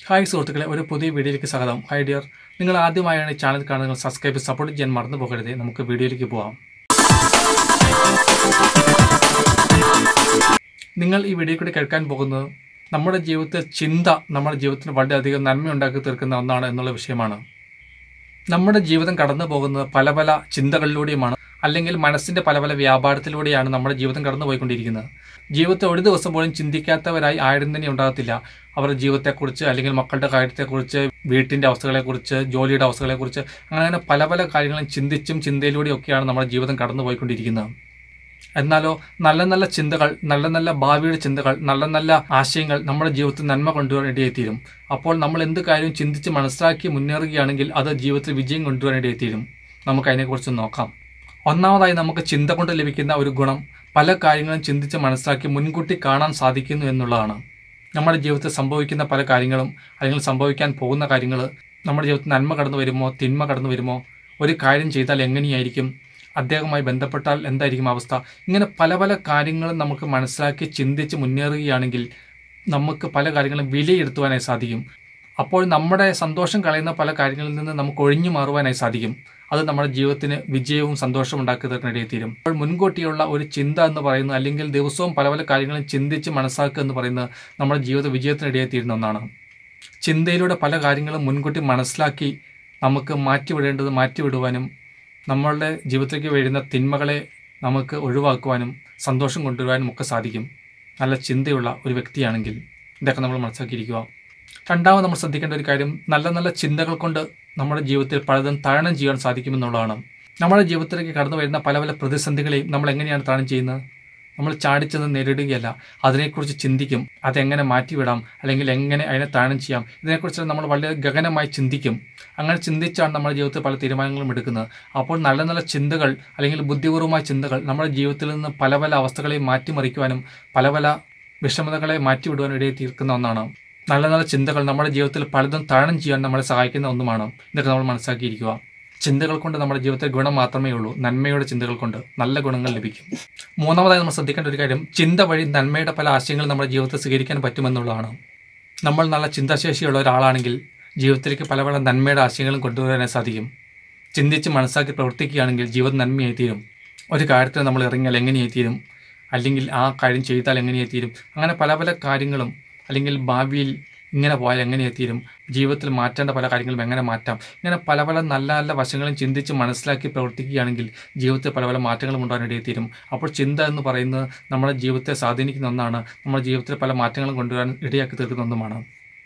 hi സുഹൃത്തുക്കളെ ഒരു പുതിയ വീഡിയോയിലേക്ക് സ്വാഗതം ഹൈ ഡിയർ നിങ്ങൾ ആദ്യമായാണ് ഈ ചാനൽ കാണുന്നത് സബ്സ്ക്രൈബ് സപ്പോർട്ട് ചെയ്യാൻ മറന്നു പോകരുത് നമുക്ക് വീഡിയോയിലേക്ക് പോകാം നിങ്ങൾ ഈ വീഡിയോ കൂടി കേൾക്കാൻ പോകുന്നത് നമ്മുടെ ജീവിതത്തിൽ ചിന്ത നമ്മുടെ ജീവിതത്തിന് വളരെയധികം നന്മയുണ്ടാക്കി തീർക്കുന്ന ഒന്നാണ് എന്നുള്ള വിഷയമാണ് നമ്മുടെ ജീവിതം കടന്നു പോകുന്നത് പല പല ചിന്തകളിലൂടെയുമാണ് അല്ലെങ്കിൽ മനസ്സിന്റെ പല പല വ്യാപാരത്തിലൂടെയാണ് നമ്മുടെ ജീവിതം കടന്നു പോയിക്കൊണ്ടിരിക്കുന്നത് ജീവിതത്തെ ഒരു ദിവസം പോലും ചിന്തിക്കാത്തവരായി ആരും തന്നെ ഉണ്ടാകത്തില്ല അവരുടെ ജീവിതത്തെക്കുറിച്ച് അല്ലെങ്കിൽ മക്കളുടെ കാര്യത്തെക്കുറിച്ച് വീട്ടിന്റെ അവസ്ഥകളെക്കുറിച്ച് ജോലിയുടെ അവസ്ഥകളെക്കുറിച്ച് അങ്ങനെ പല പല കാര്യങ്ങളും ചിന്തിച്ചും ചിന്തയിലൂടെയൊക്കെയാണ് നമ്മുടെ ജീവിതം കടന്നു പോയിക്കൊണ്ടിരിക്കുന്നത് എന്നാലോ നല്ല നല്ല ചിന്തകൾ നല്ല നല്ല ഭാവിയുടെ ചിന്തകൾ നല്ല നല്ല ആശയങ്ങൾ നമ്മുടെ ജീവിതത്തിൽ നന്മ കൊണ്ടുവരാൻ ഇടയെത്തിരും അപ്പോൾ നമ്മൾ എന്ത് കാര്യവും ചിന്തിച്ച് മനസ്സിലാക്കി മുന്നേറുകയാണെങ്കിൽ അത് ജീവിതത്തിൽ വിജയം കൊണ്ടുവരാൻ ഇടയെത്തിരും നമുക്ക് അതിനെക്കുറിച്ച് നോക്കാം ഒന്നാമതായി നമുക്ക് ചിന്ത കൊണ്ട് ലഭിക്കുന്ന ഒരു ഗുണം പല കാര്യങ്ങളും ചിന്തിച്ച് മനസ്സിലാക്കി മുൻകൂട്ടി കാണാൻ സാധിക്കുന്നു എന്നുള്ളതാണ് നമ്മുടെ ജീവിതത്തിൽ സംഭവിക്കുന്ന പല കാര്യങ്ങളും അല്ലെങ്കിൽ സംഭവിക്കാൻ പോകുന്ന കാര്യങ്ങൾ നമ്മുടെ ജീവിതത്തിൽ നന്മ കടന്നു വരുമോ തിന്മ കടന്നു വരുമോ ഒരു കാര്യം ചെയ്താൽ എങ്ങനെയായിരിക്കും അദ്ദേഹവുമായി ബന്ധപ്പെട്ടാൽ എന്തായിരിക്കും അവസ്ഥ ഇങ്ങനെ പല പല കാര്യങ്ങളും നമുക്ക് മനസ്സിലാക്കി ചിന്തിച്ച് മുന്നേറുകയാണെങ്കിൽ നമുക്ക് പല കാര്യങ്ങളും വിലയിരുത്തുവാനായി സാധിക്കും അപ്പോൾ നമ്മുടെ സന്തോഷം കളയുന്ന പല കാര്യങ്ങളിൽ നിന്ന് നമുക്ക് ഒഴിഞ്ഞു മാറുവാനായി സാധിക്കും അത് നമ്മുടെ ജീവിതത്തിന് വിജയവും സന്തോഷവും ഉണ്ടാക്കി തീർക്കാനിടയിൽ തീരും അപ്പോൾ മുൻകൂട്ടിയുള്ള ഒരു ചിന്ത എന്ന് പറയുന്നത് അല്ലെങ്കിൽ ദിവസവും പല പല കാര്യങ്ങളും ചിന്തിച്ച് മനസ്സിലാക്കുക എന്ന് പറയുന്നത് നമ്മുടെ ജീവിത വിജയത്തിനിടയിൽ തീരുന്ന ഒന്നാണ് ചിന്തയിലൂടെ പല കാര്യങ്ങളും മുൻകൂട്ടി മനസ്സിലാക്കി നമുക്ക് മാറ്റിവിടേണ്ടത് മാറ്റിവിടുവാനും നമ്മളുടെ ജീവിതത്തിലേക്ക് വരുന്ന തിന്മകളെ നമുക്ക് ഒഴിവാക്കുവാനും സന്തോഷം കൊണ്ടുവരാനും ഒക്കെ സാധിക്കും നല്ല ചിന്തയുള്ള ഒരു വ്യക്തിയാണെങ്കിൽ ഇതൊക്കെ നമ്മൾ മനസ്സിലാക്കിയിരിക്കുക രണ്ടാമത് നമ്മൾ ശ്രദ്ധിക്കേണ്ട ഒരു കാര്യം നല്ല നല്ല ചിന്തകൾ കൊണ്ട് നമ്മുടെ ജീവിതത്തിൽ പലതും തരണം ചെയ്യാൻ സാധിക്കുമെന്നുള്ളതാണ് നമ്മുടെ ജീവിതത്തിലേക്ക് കടന്നു വരുന്ന പല പല പ്രതിസന്ധികളെയും നമ്മൾ എങ്ങനെയാണ് തരണം ചെയ്യുന്നത് നമ്മൾ ചാടിച്ചെന്ന് നേരിടുകയല്ല അതിനെക്കുറിച്ച് ചിന്തിക്കും അതെങ്ങനെ മാറ്റിവിടാം അല്ലെങ്കിൽ എങ്ങനെ അതിനെ തരണം ചെയ്യാം ഇതിനെക്കുറിച്ച് നമ്മൾ വളരെ ഗഗനമായി ചിന്തിക്കും അങ്ങനെ ചിന്തിച്ചാണ് നമ്മുടെ ജീവിതത്തിൽ പല തീരുമാനങ്ങളും എടുക്കുന്നത് അപ്പോൾ നല്ല നല്ല ചിന്തകൾ അല്ലെങ്കിൽ ബുദ്ധിപൂർവമായ ചിന്തകൾ നമ്മുടെ ജീവിതത്തിൽ നിന്ന് പല പല അവസ്ഥകളെയും മാറ്റിമറിക്കുവാനും പല പല വിഷമതകളെ മാറ്റിവിടുവാനും ഇടയിൽ തീർക്കുന്ന ഒന്നാണ് നല്ല നല്ല ചിന്തകൾ നമ്മുടെ ജീവിതത്തിൽ പലതും തരണം ചെയ്യാൻ നമ്മളെ സഹായിക്കുന്ന ഒന്നുമാണ് ഇതൊക്കെ നമ്മൾ മനസ്സിലാക്കിയിരിക്കുക ചിന്തകൾ കൊണ്ട് നമ്മുടെ ജീവിതത്തിൽ ഗുണം മാത്രമേ ഉള്ളൂ നന്മയുടെ ചിന്തകൾ കൊണ്ട് നല്ല ഗുണങ്ങൾ ലഭിക്കും മൂന്നാമതായി നമ്മൾ ശ്രദ്ധിക്കേണ്ട ഒരു കാര്യം ചിന്ത വഴി നന്മയുടെ പല ആശയങ്ങളും നമ്മുടെ ജീവിതത്തിൽ സ്വീകരിക്കാൻ പറ്റുമെന്നുള്ളതാണ് നമ്മൾ നല്ല ചിന്താശേഷിയുള്ള ഒരാളാണെങ്കിൽ ജീവിതത്തിലേക്ക് പല പല നന്മയുടെ ആശയങ്ങളും കൊണ്ടുവരാനായി സാധിക്കും ചിന്തിച്ച് മനസ്സിലാക്കി പ്രവർത്തിക്കുകയാണെങ്കിൽ ജീവിതം നന്മയായി തീരും ഒരു കാര്യത്തിൽ നമ്മൾ ഇറങ്ങിയാൽ എങ്ങനെയായി തീരും അല്ലെങ്കിൽ ആ കാര്യം ചെയ്താൽ എങ്ങനെയായി തീരും അങ്ങനെ പല പല കാര്യങ്ങളും അല്ലെങ്കിൽ ഭാവിയിൽ ഇങ്ങനെ പോയാൽ എങ്ങനെ എത്തിരും ജീവിതത്തിൽ മാറ്റേണ്ട പല കാര്യങ്ങളും എങ്ങനെ മാറ്റാം ഇങ്ങനെ പല പല നല്ല നല്ല വശങ്ങളും ചിന്തിച്ച് മനസ്സിലാക്കി പ്രവർത്തിക്കുകയാണെങ്കിൽ ജീവിതത്തിൽ പല പല മാറ്റങ്ങളും ഉണ്ടാകാൻ ഇടയെത്തിരും അപ്പോൾ ചിന്ത എന്ന് പറയുന്നത് നമ്മുടെ ജീവിതത്തെ സ്വാധീനിക്കുന്ന ഒന്നാണ് നമ്മുടെ ജീവിതത്തിൽ പല മാറ്റങ്ങളും കൊണ്ടുവരാൻ ഇടയാക്കി തീർക്കുന്ന ഒന്നുമാണ്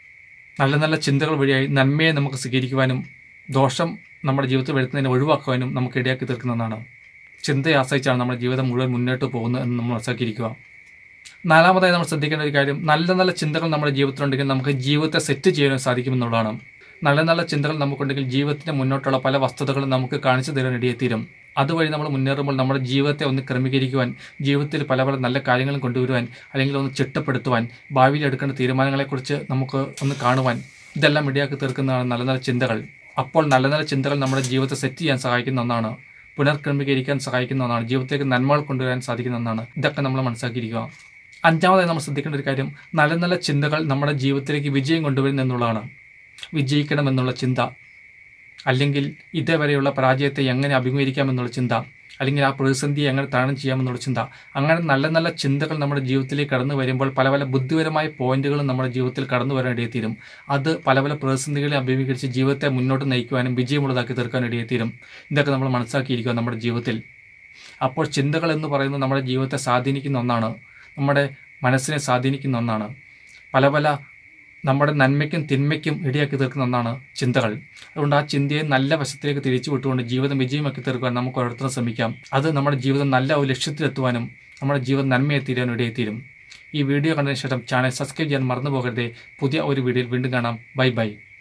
നല്ല നല്ല ചിന്തകൾ വഴിയായി നന്മയെ നമുക്ക് സ്വീകരിക്കുവാനും ദോഷം നമ്മുടെ ജീവിതത്തിൽ വരുത്തുന്നതിനെ ഒഴിവാക്കുവാനും നമുക്ക് ഇടയാക്കി തീർക്കുന്ന ഒന്നാണ് ചിന്തയെ ആശ്രയിച്ചാണ് നമ്മുടെ ജീവിതം മുഴുവൻ മുന്നോട്ട് പോകുന്നത് എന്ന് നമ്മൾ മനസ്സിലാക്കിയിരിക്കുക നാലാമതായി നമ്മൾ ശ്രദ്ധിക്കേണ്ട ഒരു കാര്യം നല്ല നല്ല ചിന്തകൾ നമ്മുടെ ജീവിതത്തിലുണ്ടെങ്കിൽ നമുക്ക് ജീവിതത്തെ സെറ്റ് ചെയ്യാൻ സാധിക്കുമെന്നുള്ളതാണ് നല്ല നല്ല ചിന്തകൾ നമുക്കുണ്ടെങ്കിൽ ജീവിതത്തിന്റെ മുന്നോട്ടുള്ള പല വസ്തുതകളും നമുക്ക് കാണിച്ചു തരാൻ ഇടയെത്തിരും അതുവഴി നമ്മൾ മുന്നേറുമ്പോൾ നമ്മുടെ ജീവിതത്തെ ഒന്ന് ക്രമീകരിക്കുവാൻ ജീവിതത്തിൽ പല പല നല്ല കാര്യങ്ങളും കൊണ്ടുവരുവാൻ അല്ലെങ്കിൽ ഒന്ന് ചിട്ടപ്പെടുത്തുവാൻ ഭാവിയിൽ എടുക്കേണ്ട തീരുമാനങ്ങളെക്കുറിച്ച് നമുക്ക് ഒന്ന് കാണുവാൻ ഇതെല്ലാം ഇടയാക്കി തീർക്കുന്നതാണ് നല്ല നല്ല ചിന്തകൾ അപ്പോൾ നല്ല നല്ല ചിന്തകൾ നമ്മുടെ ജീവിതത്തെ സെറ്റ് ചെയ്യാൻ സഹായിക്കുന്ന ഒന്നാണ് പുനർക്രമീകരിക്കാൻ സഹായിക്കുന്ന ഒന്നാണ് ജീവിതത്തിലേക്ക് നന്മകൾ കൊണ്ടുവരാൻ സാധിക്കുന്ന ഒന്നാണ് ഇതൊക്കെ നമ്മൾ മനസ്സിലാക്കിയിരിക്കുക അഞ്ചാമതായി നമ്മൾ ശ്രദ്ധിക്കേണ്ട ഒരു കാര്യം നല്ല നല്ല ചിന്തകൾ നമ്മുടെ ജീവിതത്തിലേക്ക് വിജയം കൊണ്ടുവരുന്നു എന്നുള്ളതാണ് വിജയിക്കണമെന്നുള്ള ചിന്ത അല്ലെങ്കിൽ ഇതേവരെയുള്ള പരാജയത്തെ എങ്ങനെ അഭിമുഖീകരിക്കാമെന്നുള്ള ചിന്ത അല്ലെങ്കിൽ ആ പ്രതിസന്ധിയെ എങ്ങനെ തരണം ചെയ്യാമെന്നുള്ള ചിന്ത അങ്ങനെ നല്ല നല്ല ചിന്തകൾ നമ്മുടെ ജീവിതത്തിലേക്ക് കടന്നു വരുമ്പോൾ പല പല ബുദ്ധിപരമായ പോയിന്റുകളും നമ്മുടെ ജീവിതത്തിൽ കടന്നു വരാൻ ഇടയെത്തീരും അത് പല പല പ്രതിസന്ധികളെ അഭിമുഖീകരിച്ച് ജീവിതത്തെ മുന്നോട്ട് നയിക്കുവാനും വിജയമുള്ളതാക്കി തീർക്കാൻ ഇടയെത്തീരും ഇതൊക്കെ നമ്മൾ മനസ്സിലാക്കിയിരിക്കുക നമ്മുടെ ജീവിതത്തിൽ അപ്പോൾ ചിന്തകൾ എന്ന് പറയുന്നത് നമ്മുടെ ജീവിതത്തെ സ്വാധീനിക്കുന്ന ഒന്നാണ് നമ്മുടെ മനസ്സിനെ സ്വാധീനിക്കുന്ന ഒന്നാണ് പല പല നമ്മുടെ നന്മയ്ക്കും തിന്മയ്ക്കും ഇടയാക്കി തീർക്കുന്ന ഒന്നാണ് ചിന്തകൾ അതുകൊണ്ട് ആ ചിന്തയെ നല്ല വശത്തിലേക്ക് തിരിച്ചു വിട്ടുകൊണ്ട് ജീവിതം വിജയമാക്കി തീർക്കുവാൻ നമുക്ക് ഓരോരുത്തരും ശ്രമിക്കാം അത് നമ്മുടെ ജീവിതം നല്ല ഒരു ലക്ഷ്യത്തിലെത്തുവാനും നമ്മുടെ ജീവിതം നന്മയെ തീരാനും ഇടയെത്തീരും ഈ വീഡിയോ കണ്ടതിന് ശേഷം ചാനൽ സബ്സ്ക്രൈബ് ചെയ്യാൻ മറന്നു പോകരുതേ പുതിയ ഒരു വീഡിയോയിൽ വീണ്ടും കാണാം ബൈ ബൈ